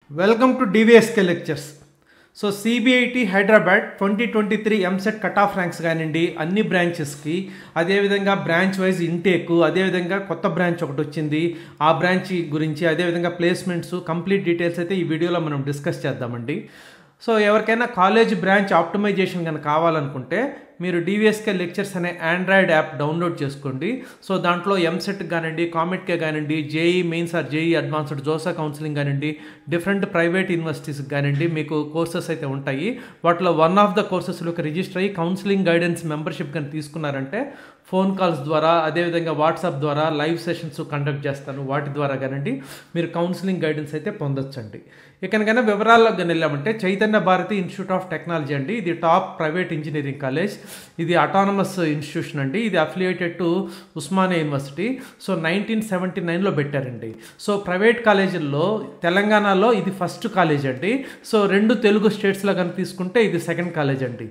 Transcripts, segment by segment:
welcome to DVSK lectures so CBIT Hyderabad twenty twenty three EAMCET cut off ranks కానివ్వండి అన్ని బ్రాంచెస్కి అదేవిధంగా branch wise intake అదేవిధంగా కొత్త branch ఒకటి వచ్చింది ఆ బ్రాంచ్ గురించి అదేవిధంగా ప్లేస్మెంట్స్ కంప్లీట్ డీటెయిల్స్ అయితే ఈ వీడియోలో మనం డిస్కస్ చేద్దామండి సో ఎవరికైనా కాలేజ్ బ్రాంచ్ ఆప్టిమైజేషన్ కనుక కావాలనుకుంటే మీరు డివిఎస్కే లెక్చర్స్ అనే ఆండ్రాయిడ్ యాప్ డౌన్లోడ్ చేసుకోండి సో దాంట్లో ఎంసెట్ కానివ్వండి కామెట్కే కానివ్వండి JEE mains or JEE advanced JoSAA counselling కానివ్వండి డిఫరెంట్ ప్రైవేట్ యూనివర్సిటీస్ కానివ్వండి మీకు కోర్సెస్ అయితే ఉంటాయి వాటిలో వన్ ఆఫ్ ద కోర్సెస్లోకి రిజిస్టర్ అయ్యి కౌన్సిలింగ్ గైడెన్స్ మెంబర్షిప్ కానీ తీసుకున్నారంటే ఫోన్ కాల్స్ ద్వారా అదేవిధంగా వాట్సాప్ ద్వారా లైవ్ సెషన్స్ కండక్ట్ చేస్తాను వాటి ద్వారా కానివ్వండి మీరు కౌన్సిలింగ్ గైడెన్స్ అయితే పొందొచ్చండి ఇకనకైనా వివరాల్లోకి కానీ వెళ్ళామంటే Chaitanya Bharathi institute of technology అండి ఇది టాప్ ప్రైవేట్ ఇంజనీరింగ్ కాలేజ్ ఇది అటానమస్ ఇన్స్టిట్యూషన్ అండి ఇది affiliated to Osmania university so nineteen seventy నైన్లో పెట్టారండి సో ప్రైవేట్ కాలేజీల్లో తెలంగాణలో ఇది ఫస్ట్ కాలేజ్ అండి సో రెండు తెలుగు స్టేట్స్లో కనుక తీసుకుంటే ఇది సెకండ్ కాలేజ్ అండి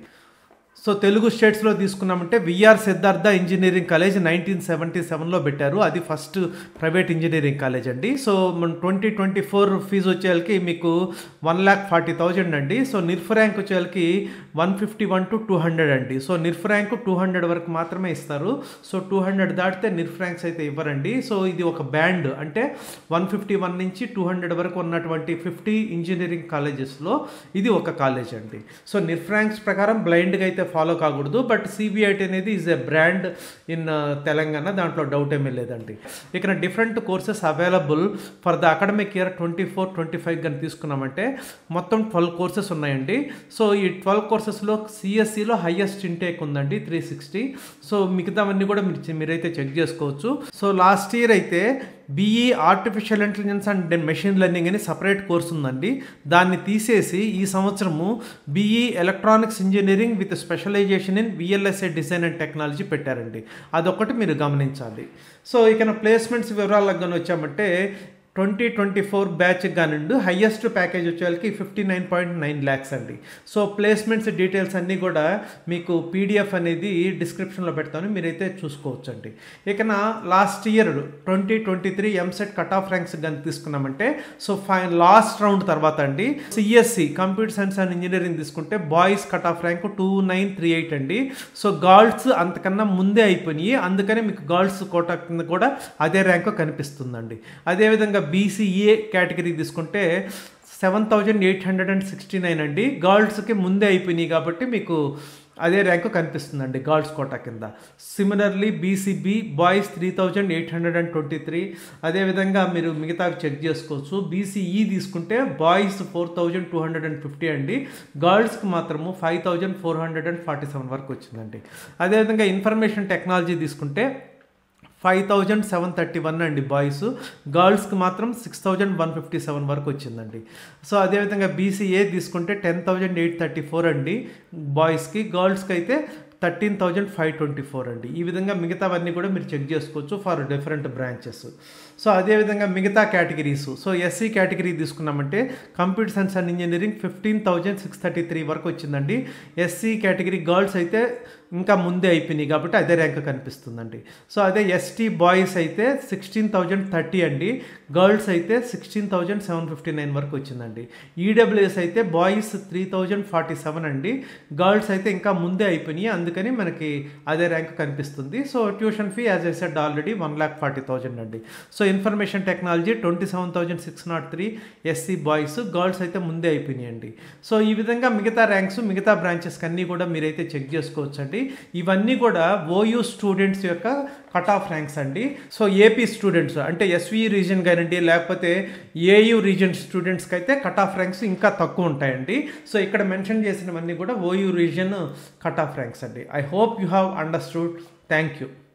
సో తెలుగు స్టేట్స్లో తీసుకున్నామంటే VR Siddhartha engineering college nineteen seventy సెవెన్లో పెట్టారు అది ఫస్ట్ ప్రైవేట్ ఇంజనీరింగ్ కాలేజ్ అండి సో మన ట్వంటీ ట్వంటీ ఫోర్ ఫీజు వచ్చేళ్ళకి మీకు వన్ ల్యాక్ ఫార్టీ థౌజండ్ అండి సో నిర్ఫ్ ర్యాంక్ వచ్చేళ్ళకి one fifty one to two hundred అండి so NIRF rank two hundred వరకు మాత్రమే ఇస్తారు సో టూ హండ్రెడ్ దాటితే నిర్ఫ్ ర్యాంక్స్ అయితే ఇవ్వరండి సో ఇది ఒక బ్యాండ్ అంటే వన్ ఫిఫ్టీ వన్ నుంచి టూ హండ్రెడ్ వరకు ఉన్నటువంటి ఫిఫ్టీ ఇంజనీరింగ్ కాలేజెస్లో ఇది ఒక కాలేజ్ అండి సో నిర్ఫ్ ర్యాంక్స్ ప్రకారం బ్లైండ్గా అయితే ఫాలో కాకూడదు బట్ సిబిఐటి అనేది is a brand in Telangana దాంట్లో డౌట్ ఏమీ లేదండి ఇక్కడ different courses available for the academic year twenty four twenty five కానీ తీసుకున్నామంటే మొత్తం ట్వెల్వ్ కోర్సెస్ ఉన్నాయండి సో ఈ ట్వెల్వ్ కోర్సెస్లో సిఎస్సిలో హయ్యెస్ట్ ఇంటేక్ ఉందండి త్రీ సిక్స్టీ సో మిగతావన్నీ కూడా మీరు మీరైతే చెక్ చేసుకోవచ్చు సో లాస్ట్ ఇయర్ అయితే BE artificial intelligence and machine learning అని సపరేట్ కోర్స్ ఉందండి దాన్ని తీసేసి ఈ సంవత్సరము BE electronics engineering with specialisation in VLSI design and technology పెట్టారండి అదొకటి మీరు గమనించాలి సో ఇక ప్లేస్మెంట్స్ వివరాలకు కానీ వచ్చామంటే ట్వంటీ ట్వంటీ ఫోర్ బ్యాచ్ కానివ్వండి హయ్యెస్ట్ ప్యాకేజ్ వచ్చేవాళ్ళకి fifty nine point nine lakhs అండి సో ప్లేస్మెంట్స్ డీటెయిల్స్ అన్నీ కూడా మీకు పీడిఎఫ్ అనేది డిస్క్రిప్షన్లో పెడతాను మీరైతే చూసుకోవచ్చు అండి ఇకన last year twenty twenty three EAMCET cut off ranks కానీ తీసుకున్నామంటే సో ఫైన్ లాస్ట్ రౌండ్ తర్వాత అండి CSE computer science and engineering తీసుకుంటే boys cut off rank two nine three eight అండి సో గర్ల్స్ అంతకన్నా ముందే అయిపోయినాయి అందుకని మీకు గర్ల్స్ కోటా కింద కూడా అదే ర్యాంక్ కనిపిస్తుందండి అదేవిధంగా బీసీఏ కేటగిరీ తీసుకుంటే seven thousand eight hundred and sixty nine అండి గర్ల్స్కి ముందే అయిపోయినాయి కాబట్టి మీకు అదే ర్యాంకు కనిపిస్తుందండి గర్ల్స్ కోటా కింద similarly BCB boys three thousand eight hundred and twenty three అదేవిధంగా మీరు మిగతావి చెక్ చేసుకోవచ్చు బీసీఈ తీసుకుంటే boys four thousand two hundred and fifty అండి గర్ల్స్కి మాత్రము five thousand four hundred and forty seven వరకు వచ్చిందండి అదేవిధంగా ఇన్ఫర్మేషన్ టెక్నాలజీ తీసుకుంటే five thousand seven thirty one అండి బాయ్స్ గర్ల్స్కి మాత్రం six thousand one fifty seven వరకు వచ్చిందండి సో అదేవిధంగా బీసీఏ తీసుకుంటే ten thousand eight thirty four అండి బాయ్స్కి గర్ల్స్కి అయితే thirteen thousand five twenty four అండి ఈ విధంగా మిగతావన్నీ కూడా మీరు చెక్ చేసుకోవచ్చు ఫర్ డిఫరెంట్ బ్రాంచెస్ సో అదేవిధంగా మిగతా కేటగిరీస్ సో ఎస్సీ కేటగిరీ తీసుకున్నామంటే computer science and engineering fifteen thousand six thirty three వరకు వచ్చిందండి ఎస్సీ కేటగిరీ గర్ల్స్ అయితే ఇంకా ముందే అయిపోయినాయి కాబట్టి అదే ర్యాంక్ కనిపిస్తుందండి సో అదే ఎస్టీ బాయ్స్ అయితే సిక్స్టీన్ థౌజండ్ థర్టీ అండి గర్ల్స్ అయితే sixteen thousand seven fifty nine వరకు వచ్చిందండి ఈడబ్ల్యూఎస్ అయితే boys three thousand forty seven అండి గర్ల్స్ అయితే ఇంకా ముందే అయిపోయినాయి అందుకని మనకి అదే ర్యాంక్ కనిపిస్తుంది so tuition fee as I said already one lakh forty thousand అండి so information technology twenty seven thousand six nought three SC boys girls అయితే ముందే అయిపోయినాయండి సో ఈ విధంగా మిగతా ర్యాంక్స్ మిగతా బ్రాంచెస్కి అన్నీ కూడా మీరైతే చెక్ చేసుకోవచ్చు అండి ఇవన్నీ కూడా ఓయూ స్టూడెంట్స్ యొక్క కట్ ఆఫ్ ర్యాంక్స్ అండి సో ఏపీ స్టూడెంట్స్ అంటే ఎస్వి రీజన్ కానివ్వండి లేకపోతే ఏయూ రీజన్ స్టూడెంట్స్కి అయితే కట్ ఆఫ్ ర్యాంక్స్ ఇంకా తక్కువ ఉంటాయండి సో ఇక్కడ మెన్షన్ చేసినవన్నీ కూడా OU region cut off ranks అండి I hope you have understood thank you